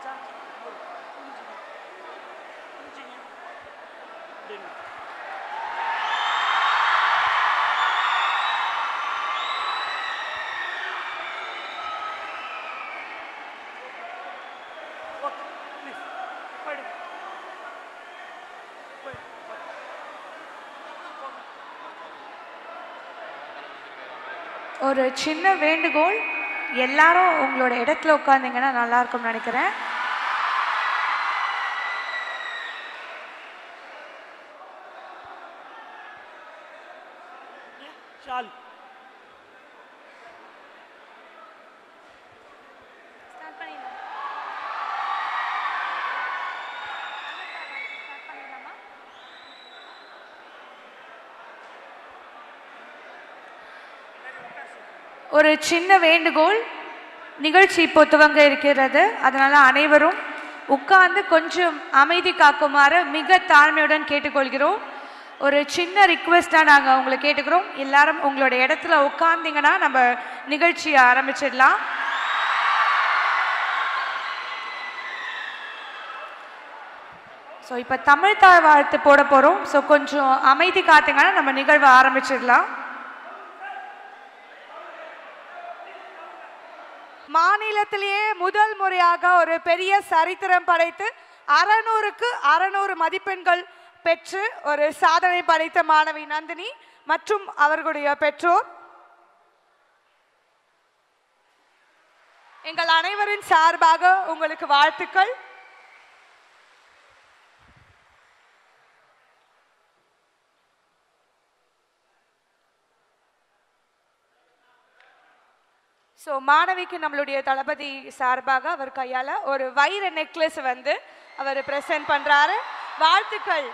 ஒரு சின்ன வேண்டுகோள் எல்லாரும் உங்களோட இடத்துல உட்காந்தீங்கன்னா நல்லா இருக்கும்னு நினைக்கிறேன் ஷால் ஒரு சின்ன வேண்டுகோள் நிகழ்ச்சி இப்போ துவங்க இருக்கிறது அதனால அனைவரும் உட்கார்ந்து கொஞ்சம் அமைதி காக்குமாறு மிக தாழ்மையுடன் கேட்டுக்கொள்கிறோம் ஒரு சின்ன ரிக்வெஸ்ட்டாக நாங்கள் உங்களை கேட்டுக்கிறோம் எல்லாரும் உங்களோட இடத்துல உட்கார்ந்தீங்கன்னா நம்ம நிகழ்ச்சியை ஆரம்பிச்சிடலாம் ஸோ இப்போ தமிழ் தாழ் வாழ்த்து போட போகிறோம் ஸோ கொஞ்சம் அமைதி காத்தீங்கன்னா நம்ம நிகழ்வை ஆரம்பிச்சிடலாம் மாநிலத்திலேயே முதல் முறையாக ஒரு பெரிய சரித்திரம் படைத்து அறநூறுக்கு அறநூறு மதிப்பெண்கள் பெற்று ஒரு சாதனை படைத்த மாணவி நந்தினி மற்றும் அவர்களுடைய பெற்றோர் எங்கள் அனைவரின் சார்பாக உங்களுக்கு வாழ்த்துக்கள் ஸோ மாணவிக்கு நம்மளுடைய தளபதி சார்பாக அவர் கையால் ஒரு வைர நெக்லஸ் வந்து அவர் பிரசன்ட் பண்ணுறாரு வாழ்த்துக்கள்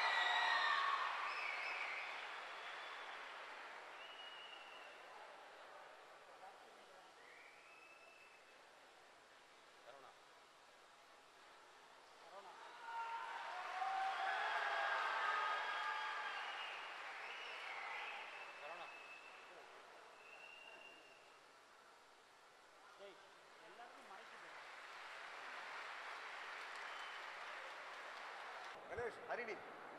கணேஷ் ஹரிணி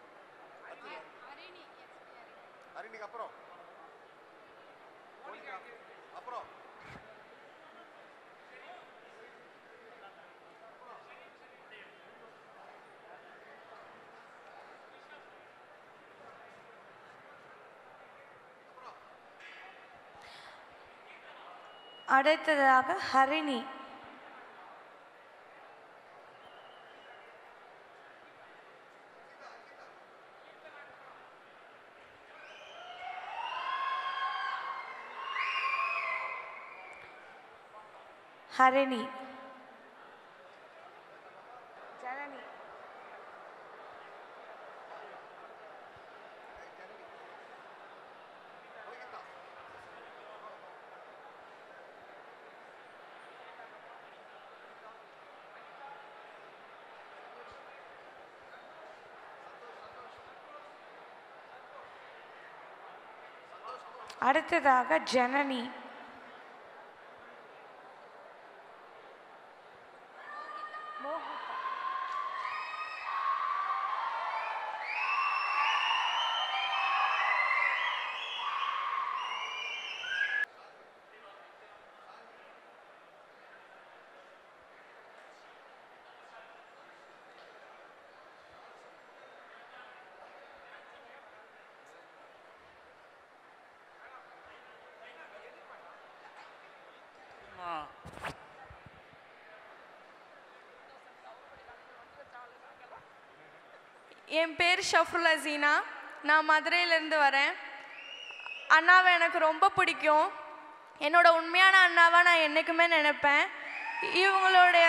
ஹரிணிக்கு அப்புறம் மோனிகா, அப்புறம் அடுத்ததாக ஹரிணி ஹரிணி ஜனனி அடுத்ததாக ஜனனி என் பேர் ஷஃப்ருல் அசீனா நான் மதுரையிலேருந்து வரேன் அண்ணாவை எனக்கு ரொம்ப பிடிக்கும் என்னோட உண்மையான அண்ணாவை நான் என்றைக்குமே நினைப்பேன் இவங்களுடைய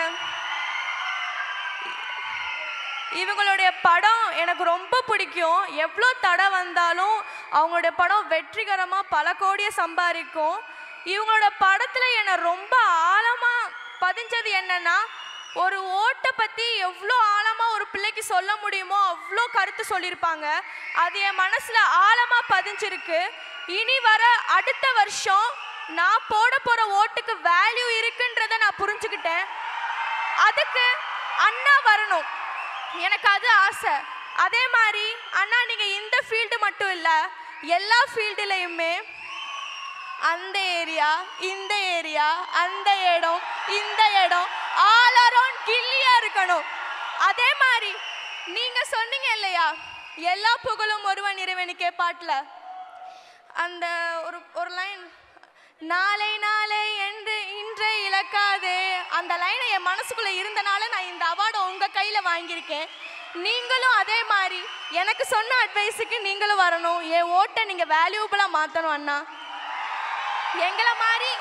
இவங்களுடைய படம் எனக்கு ரொம்ப பிடிக்கும் எவ்வளோ தடை வந்தாலும் அவங்களுடைய படம் வெற்றிகரமாக பல கோடியை சம்பாதிக்கும் இவங்களோட படத்தில் என்னை ரொம்ப ஆழமாக பதிஞ்சது என்னன்னா ஒரு ஓட்டை பற்றி எவ்வளோ ஆழமாக ஒரு பிள்ளைக்கு சொல்ல முடியுமோ அவ்வளோ கருத்து சொல்லியிருப்பாங்க அது என் மனசில் ஆழமாக பதிஞ்சிருக்கு இனி வர அடுத்த வருஷம் நான் போட போகிற ஓட்டுக்கு வேல்யூ இருக்குன்றதை நான் புரிஞ்சுக்கிட்டேன் அதுக்கு அண்ணா வரணும் எனக்கு அது ஆசை அதே மாதிரி அண்ணா நீங்க இந்த ஃபீல்டு மட்டும் இல்ல எல்லா ஃபீல்டுலையுமே அந்த ஏரியா இந்த ஏரியா அந்த இடம் இந்த இடம் ஆல் அரவுண்ட் கில்லியா இருக்கணும் அதே மாதிரி நீங்க சொன்னீங்க இல்லையா எல்லா புகழும் ஒருவன் இறைவனுக்கே பாட்டுல அந்த ஒரு ஒரு லைன் நாளை நாளை என்று இன்றை இழக்காதே அந்த லைனை என் மனசுக்குள்ள இருந்தனால நான் இந்த அவார்டை உங்க கையில வாங்கியிருக்கேன் நீங்களும் அதே மாதிரி எனக்கு சொன்ன அட்வைஸுக்கு நீங்களும் வரணும் என் ஓட்டை நீங்க வேல்யூபிளா மாத்தணும் அண்ணா எங்களை மாதிரி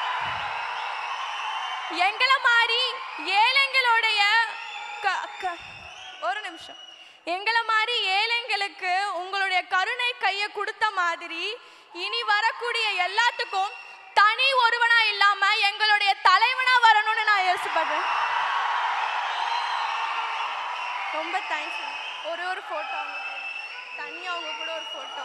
எங்களை மாதிரி ஏழைங்களுடைய க- க- ஒரு நிமிஷம் எங்களை மாதிரி ஏழைங்களுக்கு உங்களுடைய கருணை கையை கொடுத்த மாதிரி இனி வரக்கூடிய எல்லாத்துக்கும் தனி ஒருவனா இல்லாம எங்களுடைய தலைவனா வரணும்னு நான் யோசிப்படுறேன் ரொம்ப தேங்க்ஸ் ஒரு ஒரு போட்டோ அவங்க கூட. தனியா அவங்க கூட ஒரு போட்டோ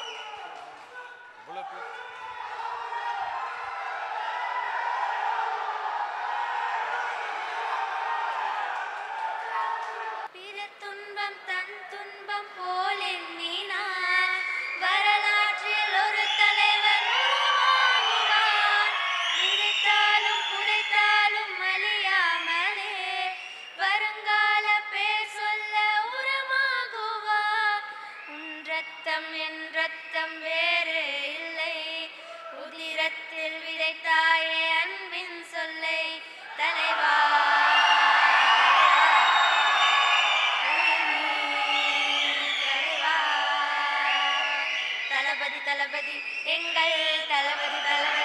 பிற துன்பம் தன் துன்பம் போல் எண்ணினார் வரலாற்றில் ஒரு தலைவன் உருவாகுவார் விதைத்தாலும் புதைத்தாலும் அழியாமலே வருங்கால பேர் சொல்ல உரமாகுவார் உன் ரத்தம் என் ரத்தம் வேறு இல்லை உதிரத்தில் விதைத்தாயே அன்பின் சொல்லை தலைவா தளபதி தளபதி எங்கள் தளபதி தளபதி